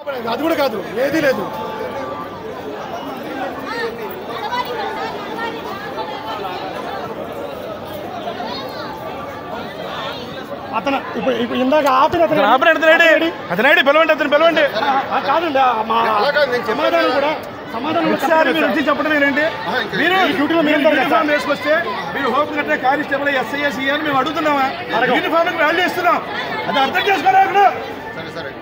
అది కూడా కాదు ఏదీ లేదు అతను ఇప్పుడు ఇప్పుడు ఇందాక ఆపిన అతను ఆపరేట్ అతనేడి అతనేడి పిలవండి అతను పిలవండి ఆ, కాదండి ఆ మా సమాధానం కూడా సమాధానం కూడా ఒకసారి మీరు వచ్చి చెప్పడం ఏంటంటే మీరు ఈ డ్యూటీలో మీరు ఉంటారు కదా సార్. యూనిఫామ్ వేసుకొస్తే మీరు హోమ్ కట్టే కానిస్టేబుల్ ఎస్ఐ సిఐ అని మేము అడుగుతున్నామా యూనిఫామ్ వాల్యూ ఇస్తున్నాం అది అర్థం చేసుకోవాలి అక్కడ సరే సరే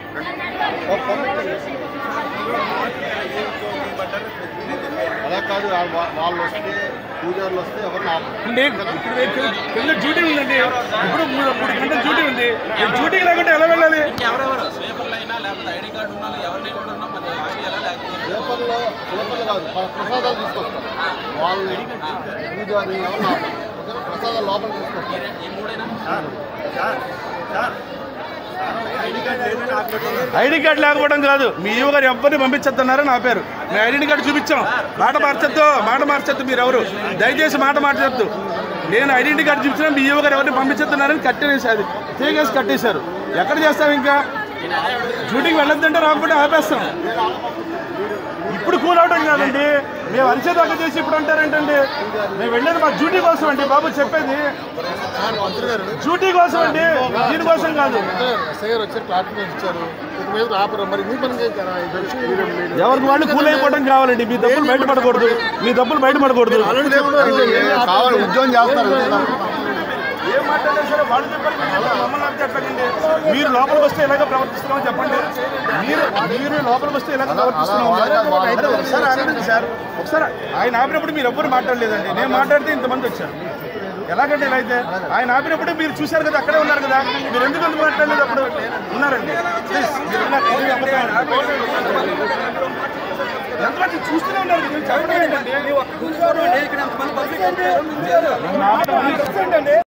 అలా కాదు వా- వా- వాళ్ళు వస్తే పూజారులు వస్తే ఎవరిని ఆపరు. అండి ఇప్పుడు మీకు కింద డ్యూటీ ఉందండి ఇప్పుడు మూడు మూడు గంటల డ్యూటీ ఉంది ఈ డ్యూటీ లేకుంటే ఎలా వెళ్ళాలి ఎవరెవరు స్వీపర్లు అయినా లేకపోతే ఐడి కార్డు ఉన్నా ఎవరిని కూడా ఉన్నా మరి ఆగి ఎలా లేకపోతే పేపర్లో పేపర్లు కాదు ప్ర- ప్రసాదాలు తీసుకొస్తారు వాళ్ళు పూజారి ఎవరిని ఆపరు. ఓకేనా? ప్రసాదాలు లోపల తీసుకొస్తారు ఈ మూడైనా ఐడి కార్డు లేకపోవడం కాదు మీ ఈవో గారు ఎవరిని పంపించేస్తున్నారు నా పేరు మీ ఐడెంటి కార్డు చూపించాం మాట మార్చొద్దు మాట మార్చొద్దు మీరు ఎవరు దయచేసి మాట మార్చొద్దు నేను ఐడెంటి కార్డు చూపించినా మీ ఈవో గారు ఎవరిని పంపించేస్తున్నారని కట్టేసి అది తీగేసి కట్టేశారు ఎక్కడ చేస్తాం ఇంకా డ్యూటీకి వెళ్ళొద్దంటే రాకపోతే ఆపేస్తాం ఇప్పుడు కూల్ అవడం కాదండి మేము అరిచేదాకా చేసి ఇప్పుడు అంటారేంటండి మేము వెళ్ళేది మా డ్యూటీ కోసం అండి బాబు చెప్పేది మంత్రి గారు డ్యూటీ కోసం అండి దీనికోసం కాదు ఎస్ఐ గారు వచ్చి క్లారిటీ ఇచ్చారు ఇక మీద ఆపరు మరి మీ పని కదా ఎవరికి వాళ్ళు కూల్ అయిపోవడం కావాలండి మీ డబ్బులు బయటపడకూడదు మీ డబ్బులు బయటపడకూడదు కావాలి ఉద్యోగం చేస్తారు ఏం మాట్లాడినా సరే వాళ్ళు చెప్పాలి మీరు చెప్పాలి. మమ్మల్ని ఆపితే ఎట్లాగండి? మీరు లోపలికి వస్తే ఎలాగ ప్రవర్తిస్తున్నామని చెప్పండి మీరు మీరు లోపలికి వస్తే ఎలాగ ప్రవర్తిస్తున్నాం అరే ఒకసారి అనండి సార్ ఒకసారి ఆయన ఆపినప్పుడు మీరు ఎవ్వరు మాట్లాడలేదండి నేను మాట్లాడితే ఇంతమంది వచ్చారు ఎలాగంటే ఇలా అయితే ఆయన ఆపినప్పుడు మీరు చూశారు కదా అక్కడే ఉన్నారు కదా మీరు ఎందుకు ఎందుకు మాట్లాడలేదు అప్పుడు ఉన్నారండి ప్లీజ్ మీరు ఉన్నారు. ఇది అబద్ధం. ఎంతమంది చూస్తూనే ఉన్నారు మీరు చెప్పడం ఏంటండి? నేను ఆపడం ఏంటండి?